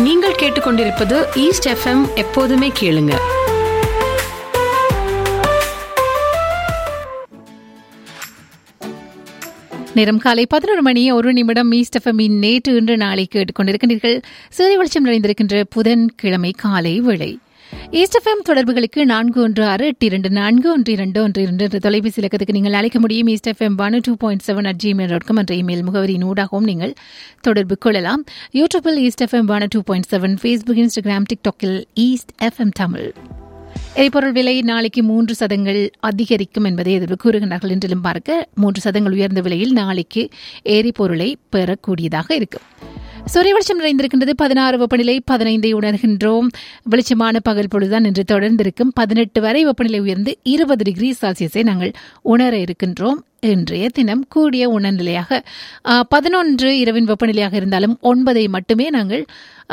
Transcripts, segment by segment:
நீங்கள் கேட்டுக்கொண்டிருப்பது east FM எப்போதுமே கேளுங்க நேரம் காலை பதினொரு மணி ஒரு நிமிடம் ஈஸ்ட் எஃப்எம்மின் நேற்று இன்று நாளை கேட்டுக்கொண்டிருக்கின்றீர்கள் சிறை வெளிச்சம் நிறைந்திருக்கின்ற புதன்கிழமை காலை வேளை ஈஸ்ட் எஃப்எம் தொடர்புகளுக்கு நான்கு ஒன்று ஆறு எட்டு இரண்டு நான்கு ஒன்று இரண்டு ஒன்று இரண்டு என்ற தொலைபேசி இலக்கத்துக்கு நீங்கள் அழைக்க முடியும் East FM one two point seven at Gmail dot com என்ற இமெயில் முகவரியின் ஊடாகவும் நீங்கள் தொடர்பு கொள்ளலாம் யூடியூபில் East FM one two point seven Facebook Instagram டிக்டாக்கில் ஈஸ்ட் எஃப்எம் தமிழ் எரிபொருள் விலை நாளைக்கு மூன்று சதங்கள் அதிகரிக்கும் என்பதை எதிர்ப்பு கூறுகின்றார்கள் என்றிலும் பார்க்க மூன்று சதங்கள் உயர்ந்த விலையில் நாளைக்கு எரிபொருளை பெறக்கூடியதாக இருக்கும் சூரிய வெளிச்சம் நிறைந்திருக்கின்றது பதினாறு வெப்பநிலை பதினைந்தை உணர்கின்றோம் வெளிச்சமான பகல் பொழுதுதான் இன்று தொடர்ந்திருக்கும் பதினெட்டு வரை வெப்பநிலை உயர்ந்து இருபது டிகிரி செல்சியஸை நாங்கள் உணர இருக்கின்றோம் இன்றைய தினம் கூடிய உணர்நிலையாக பதினொன்று இரவின் வெப்பநிலையாக இருந்தாலும் ஒன்பதை மட்டுமே நாங்கள்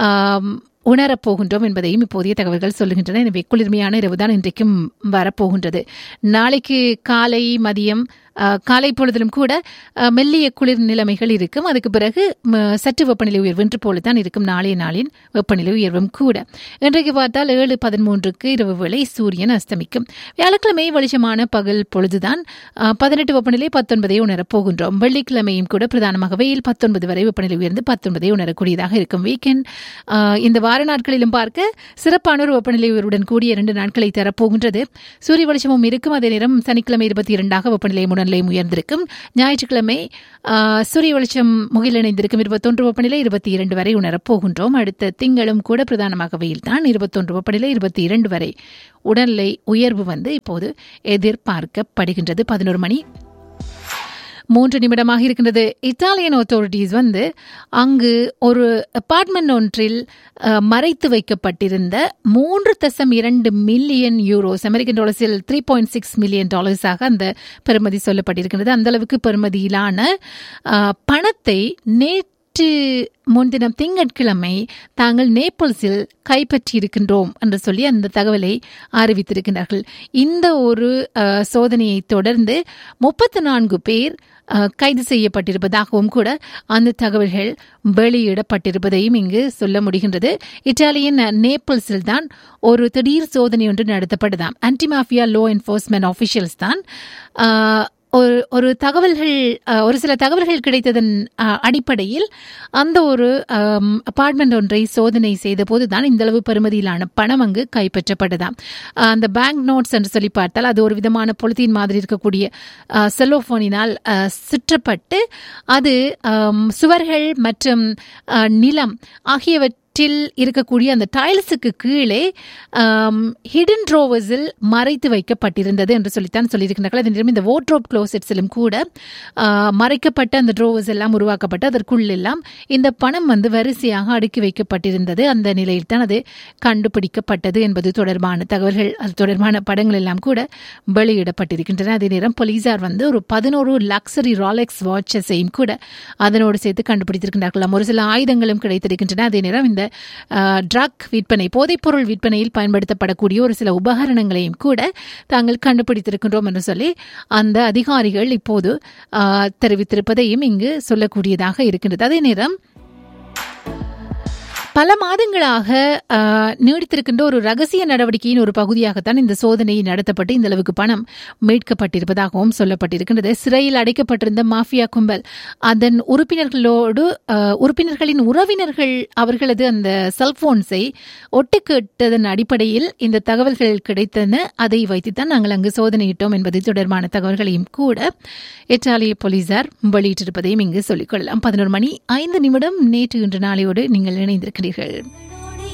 உணரப் போகின்றோம் என்பதையும் இப்போதைய தகவல்கள் சொல்லுகின்றன எனவே குளிர்மையான இரவுதான் இன்றைக்கும் வரப்போகின்றது நாளைக்கு காலை மதியம் காலை பொழுதிலும் கூட மெல்லிய குளிர் நிலைமைகள் இருக்கும் அதுக்கு பிறகு சற்று வெப்பநிலை உயர்வு இன்று போலதான் இருக்கும் நாளைய நாளின் வெப்பநிலை உயர்வும் கூட இன்றைக்கு பார்த்தால் ஏழு பதிமூன்றுக்கு இரவு வேளை சூரியன் அஸ்தமிக்கும் வியாழக்கிழமை வெளிச்சமான பகல் பொழுதுதான் பதினெட்டு வெப்பநிலை பத்தொன்பதை உணரப் போகின்றோம் வெள்ளிக்கிழமையும் கூட பிரதானமாக வெயில் பத்தொன்பது வரை வெப்பநிலை உயர்ந்து பத்தொன்பதை உணரக்கூடியதாக இருக்கும் வீக்கெண்ட் இந்த வார நாட்களிலும் பார்க்க சிறப்பான ஒரு வெப்பநிலை உயர்வுடன் கூடிய இரண்டு நாட்களை தரப்போகின்றது சூரிய வெளிச்சமும் இருக்கும் அதே நேரம் சனிக்கிழமை இருபத்தி இரண்டாக வெப்பநிலை உணர்நிலையும் உயர்ந்திருக்கும் ஞாயிற்றுக்கிழமை சூரிய வெளிச்சம் முகிலணைந்திருக்கும் இருபத்தொன்று வெப்பநிலை இருபத்தி இரண்டு வரை உணரப் போகின்றோம் அடுத்த திங்களும் கூட பிரதானமாக வெயில் தான் இருபத்தொன்று வெப்பநிலை இருபத்தி இரண்டு வரை உடல்நிலை உயர்வு வந்து இப்போது எதிர்பார்க்கப்படுகின்றது பதினோரு மணி மூன்று நிமிடமாக இருக்கின்றது இத்தாலியன் அத்தாரிட்டிஸ் வந்து அங்கு ஒரு அபார்ட்மெண்ட் ஒன்றில் மறைத்து வைக்கப்பட்டிருந்த மூன்று தசம் இரண்டு மில்லியன் யூரோஸ் அமெரிக்கன் டாலர்ஸில் த்ரீ பாயிண்ட் சிக்ஸ் மில்லியன் டாலர்ஸாக அந்த பெறுமதி சொல்லப்பட்டிருக்கிறது அந்த அளவுக்கு பெறுமதியிலான பணத்தை நேற்று முன்தினம் திங்கட்கிழமை தாங்கள் நேபிள்ஸில் கைப்பற்றியிருக்கின்றோம் என்று சொல்லி அந்த தகவலை அறிவித்திருக்கிறார்கள் இந்த ஒரு சோதனையை தொடர்ந்து முப்பத்தி நான்கு பேர் கைது செய்யப்பட்டிருப்பதாகவும் கூட அந்த தகவல்கள் வெளியிடப்பட்டிருப்பதையும் இங்கு சொல்ல முடிகின்றது இத்தாலியன் நேபிள்ஸில் தான் ஒரு திடீர் சோதனை ஒன்று நடத்தப்பட்டதாம் ஆன்டிமாஃபியா லோ என்ஃபோர்ஸ்மெண்ட் ஆஃபிஷியல்ஸ் தான் ஒரு ஒரு தகவல்கள் ஒரு சில தகவல்கள் கிடைத்ததன் அடிப்படையில் அந்த ஒரு அபார்ட்மெண்ட் ஒன்றை சோதனை செய்த போதுதான் இந்த அளவு பெறுமதியிலான பணம் அங்கு கைப்பற்றப்பட்டதாம் அந்த பேங்க் நோட்ஸ் என்று சொல்லி பார்த்தால் அது ஒரு விதமான பொலித்தீன் மாதிரி இருக்கக்கூடிய செல்லோஃபோனினால் சுற்றப்பட்டு அது சுவர்கள் மற்றும் நிலம் ஆகியவற்றை வீட்டில் இருக்கக்கூடிய அந்த டைல்ஸுக்கு கீழே ஹிடன் ட்ரோவர்ஸில் மறைத்து வைக்கப்பட்டிருந்தது என்று சொல்லித்தான் சொல்லியிருக்கிறார்கள் அதே நேரம் இந்த வாட்ரோப் க்ளோசெட்ஸிலும் கூட மறைக்கப்பட்ட அந்த ட்ரோவர்ஸ் எல்லாம் உருவாக்கப்பட்டு அதற்குள்ளெல்லாம் இந்த பணம் வந்து வரிசையாக அடுக்கி வைக்கப்பட்டிருந்தது அந்த நிலையில் தான் அது கண்டுபிடிக்கப்பட்டது என்பது தொடர்பான தகவல்கள் அது தொடர்பான படங்கள் எல்லாம் கூட வெளியிடப்பட்டிருக்கின்றன அதே நேரம் போலீசார் வந்து ஒரு பதினோரு லக்ஸரி ராலெக்ஸ் வாட்சஸையும் கூட அதனோடு சேர்த்து கண்டுபிடித்திருக்கின்றார்கள் ஒரு சில ஆயுதங்களும் கிடைத்திருக்கின்றன அதே நேரம் இந்த ட்ரக் விற்பனை போதைப்பொருள் விற்பனையில் பயன்படுத்தப்படக்கூடிய ஒரு சில உபகரணங்களையும் கூட தாங்கள் கண்டுபிடித்திருக்கின்றோம் என்று சொல்லி அந்த அதிகாரிகள் இப்போது தெரிவித்திருப்பதையும் இங்கு சொல்லக்கூடியதாக இருக்கின்றது அதே நேரம் பல மாதங்களாக நீடித்திருக்கின்ற ஒரு ரகசிய நடவடிக்கையின் ஒரு பகுதியாகத்தான் இந்த சோதனை நடத்தப்பட்டு இந்த அளவுக்கு பணம் மீட்கப்பட்டிருப்பதாகவும் சொல்லப்பட்டிருக்கின்றது சிறையில் அடைக்கப்பட்டிருந்த மாஃபியா கும்பல் அதன் உறுப்பினர்களோடு உறுப்பினர்களின் உறவினர்கள் அவர்களது அந்த செல்போன்ஸை ஒட்டுக்கேட்டதன் அடிப்படையில் இந்த தகவல்கள் கிடைத்தன அதை வைத்துத்தான் நாங்கள் அங்கு சோதனையிட்டோம் என்பது தொடர்பான தகவல்களையும் கூட இத்தாலிய போலீசார் வெளியிட்டிருப்பதையும் இங்கு சொல்லிக்கொள்ளலாம் பதினோரு மணி ஐந்து நிமிடம் நேற்று இன்று நாளையோடு நீங்கள் இணைந்திருக்கிறீர்கள்